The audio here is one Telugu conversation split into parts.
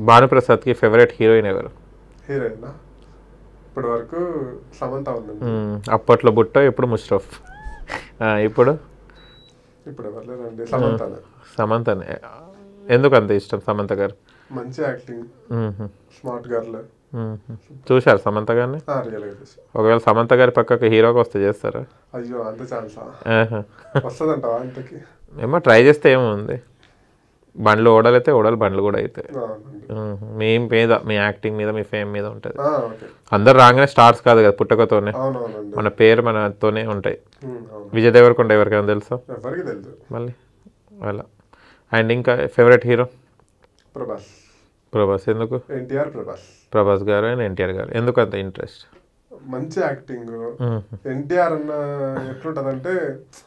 భానుప్రసాద్కి ఫేవరెట్ హీరోయిన్ ఎవరు హీరోయిన్ ఇప్పటి వరకు సమంత ఉందండి మ్మ్. అప్పట్లో బుట్ట ఇప్పుడు ముష్రఫ్ ఆ, ఇప్పుడు ఇప్పుడు ఎవరు లేరండి సమంతనే సమంతనే ఎందుకు అంత ఇష్టం సమంత గారు మంచి యాక్టింగ్ మ్మ్. స్మార్ట్ గర్ల్ మ్మ్. చూశారు సమంత గారిని రియల్ గా చూసి ఒకవేళ సమంత గారి పక్కకు హీరోగా వస్తే చేస్తారా అయ్యో అంత ఛాన్సా ఆహా. వస్తుందంటావా ఇంతకి ఏమో ట్రై చేస్తే ఏముంది బండ్లు ఓడాలైతే ఓడాలి బండ్లు కూడా అవుతాయి అవునండి మ్మ్. మీ మీద మీ యాక్టింగ్ మీద మీ ఫేమ్ మీద ఉంటుంది ఆ, ఓకే అందరు రాగానే స్టార్స్ కాదు కదా పుట్టకతోనే అవునవునండి మన పేరు మనతోనే ఉంటాయి ఉమ్, అవును విజయ్ దేవరకొండ ఎవరికైనా తెలుసా ఎవరికి తెలుసు మళ్ళీ అలా అండ్ ఇంకా ఫేవరెట్ హీరో ప్రభాస్ ప్రభాస్ ఎందుకు ఎన్టీఆర్ ప్రభాస్ ప్రభాస్ గారు అండ్ ఎన్టీఆర్ గారు ఎందుకు అంత ఇంట్రెస్ట్ మంచి యాక్టింగ్ ఎన్టీఆర్ అన్న ఎట్లుంటదంటే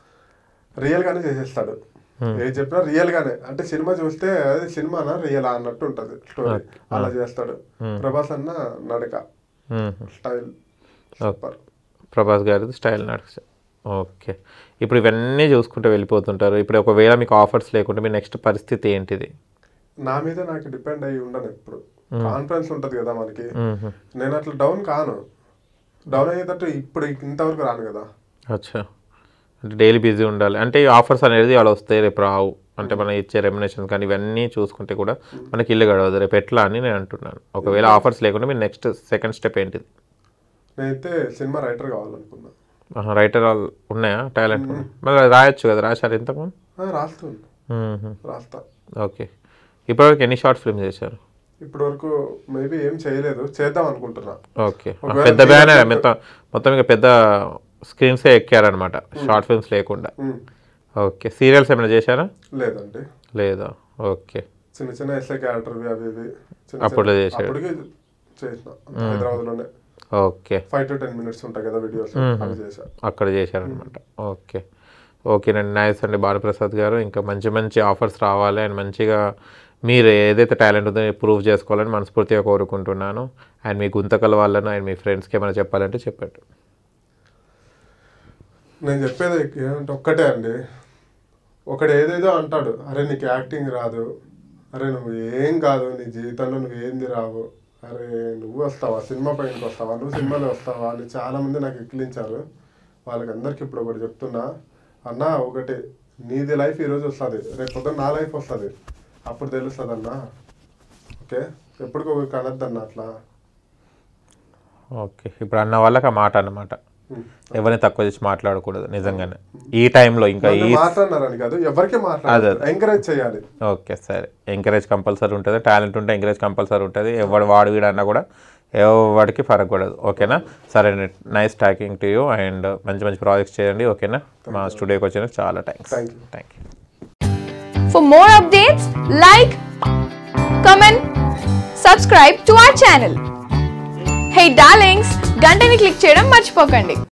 రియల్ గానే చేసేస్తాడు ఏది చెప్పినా రియల్ గానే అంటే సినిమా చూస్తే అది సినిమానా రియల్ అన్నట్టు ఉంటది స్టోరీ అలా చేస్తాడు ప్రభాస్ అన్న నడక స్టైల్ సూపర్ ప్రభాస్ గారిది స్టైల్ నడిచా ఓకే ఇప్పుడు ఇవన్నీ చూసుకుంటూ వెళ్ళిపోతుంటారు ఇప్పుడు ఒకవేళ మీకు ఆఫర్స్ లేకుంటే మీ నెక్స్ట్ పరిస్థితి ఏంటిది నా మీద నాకు డిపెండ్ అయ్యి ఉండను ఎప్పుడు కాన్ఫిడెన్స్ ఉంటది కదా మనకి మ్మ్. నేను అట్లా డౌన్ కాను డౌన్ అయ్యేటట్టు ఇప్పుడు ఇంతవరకు రాను కదా అచ్చా అంటే డైలీ బిజీ ఉండాలి అంటే ఈ ఆఫర్స్ అనేది అలా వస్తాయి రేపు రావు అంటే మనం ఇచ్చే రెమ్యునేషన్ కానీ ఇవన్నీ చూసుకుంటే కూడా మనకి ఇల్లు గడవదు రేపు ఎట్లా అని నేను అంటున్నాను ఒకవేళ ఆఫర్స్ లేకుండా మీరు నెక్స్ట్ సెకండ్ స్టెప్ ఏంటిది నేనైతే సినిమా రైటర్ కావాలనుకున్నా రైటర్ ఉన్నాయా టాలెంట్ మళ్ళీ రాయొచ్చు కదా రాశారు ఇంతకుముందు ఆ, రాస్తుంది మ్మ్. రాస్తా ఓకే ఇప్పటివరకు ఎన్ని షార్ట్ ఫిల్మ్ చేశారు ఇప్పటి వరకు మేబీ ఏం చేయలేదు చేద్దాం అనుకుంటున్నా ఓకే ఒకవేళ పెద్ద బ్యానర్ మొత్తం మొత్తం ఇక పెద్ద స్క్రీన్సే ఎక్కారనమాట షార్ట్ ఫిల్మ్స్ లేకుండా ఉమ్, ఓకే సీరియల్స్ ఏమైనా చేశారా లేదండి లేదా ఓకే చిన్న చిన్న ఎస్ఐ క్యారెక్టర్ అవి ఇవి చిన్న అప్పుడు చిన్న- చేశాడు. అప్పటికి చేసిన హైదరాబాద్ లోనే okay five to ten minutes ఉంటాయి కదా వీడియోస్ అవి చేసా అక్కడ చేశారనమాట ఓకే ఓకేనండి నైస్ అండి బాలప్రసాద్ గారు ఇంకా మంచి మంచి ఆఫర్స్ రావాలి అండ్ మంచిగా మీరు ఏదైతే టాలెంట్ ఉందో ప్రూవ్ చేసుకోవాలని మనస్ఫూర్తిగా కోరుకుంటున్నాను అండ్ మీ గుంతకల వాళ్ళను అండ్ మీ ఫ్రెండ్స్కి ఏమైనా చెప్పాలంటే చెప్పండి నేను చెప్పేది ఏంటంటే ఒక్కటే అండి ఒకడు ఏదేదో అంటాడు అరే నీకు యాక్టింగ్ రాదు అరే నువ్వు ఏం కాదు నీ జీవితంలో నువ్వు ఏంది రావు అరే నువ్వు వస్తావా సినిమా పైనకి వస్తావా నువ్వు సినిమాలో వస్తావా అని చాలా మంది నాకు ఎక్కిలించారు వాళ్ళకి అందరికి ఇప్పుడు ఒకటి చెప్తున్నా అన్న ఒకటి నీది లైఫ్ ఈరోజు వస్తుంది రేపు పొద్దున్న నా లైఫ్ వస్తుంది అప్పుడు తెలుస్తుంది అన్న ఓకే ఎప్పటికో కనద్దన్న అట్లా ఓకే ఇప్పుడు అన్న వాళ్ళకి ఆ మాట అన్నమాట ఉమ్. ఎవరిని తక్కువ చేసి మాట్లాడకూడదు నిజంగానే ఈ టైంలో ఇంకా ఈ మాట్లాడినారని కాదు ఎవరికి మాట్లాడారు ఎంకరేజ్ చేయాలి ఓకే సరే ఎంకరేజ్ కంపల్సరీ ఉంటుంది టాలెంట్ ఉంటే ఎంకరేజ్ కంపల్సరీ ఉంటుంది ఎవడు వాడు వీడు అన్నా కూడా ఎవరికి ఫరక్ పడదు ఓకేనా సరే nice talking to you and మంచి మంచి ప్రాజెక్ట్స్ చేయండి ఓకేనా మా స్టూడియోకి వచ్చినందుకు చాలా thanks Thank you. Thank you For more updates, like, comment, subscribe to our channel. Hey darlings, గంటని click చేయడం మర్చిపోకండి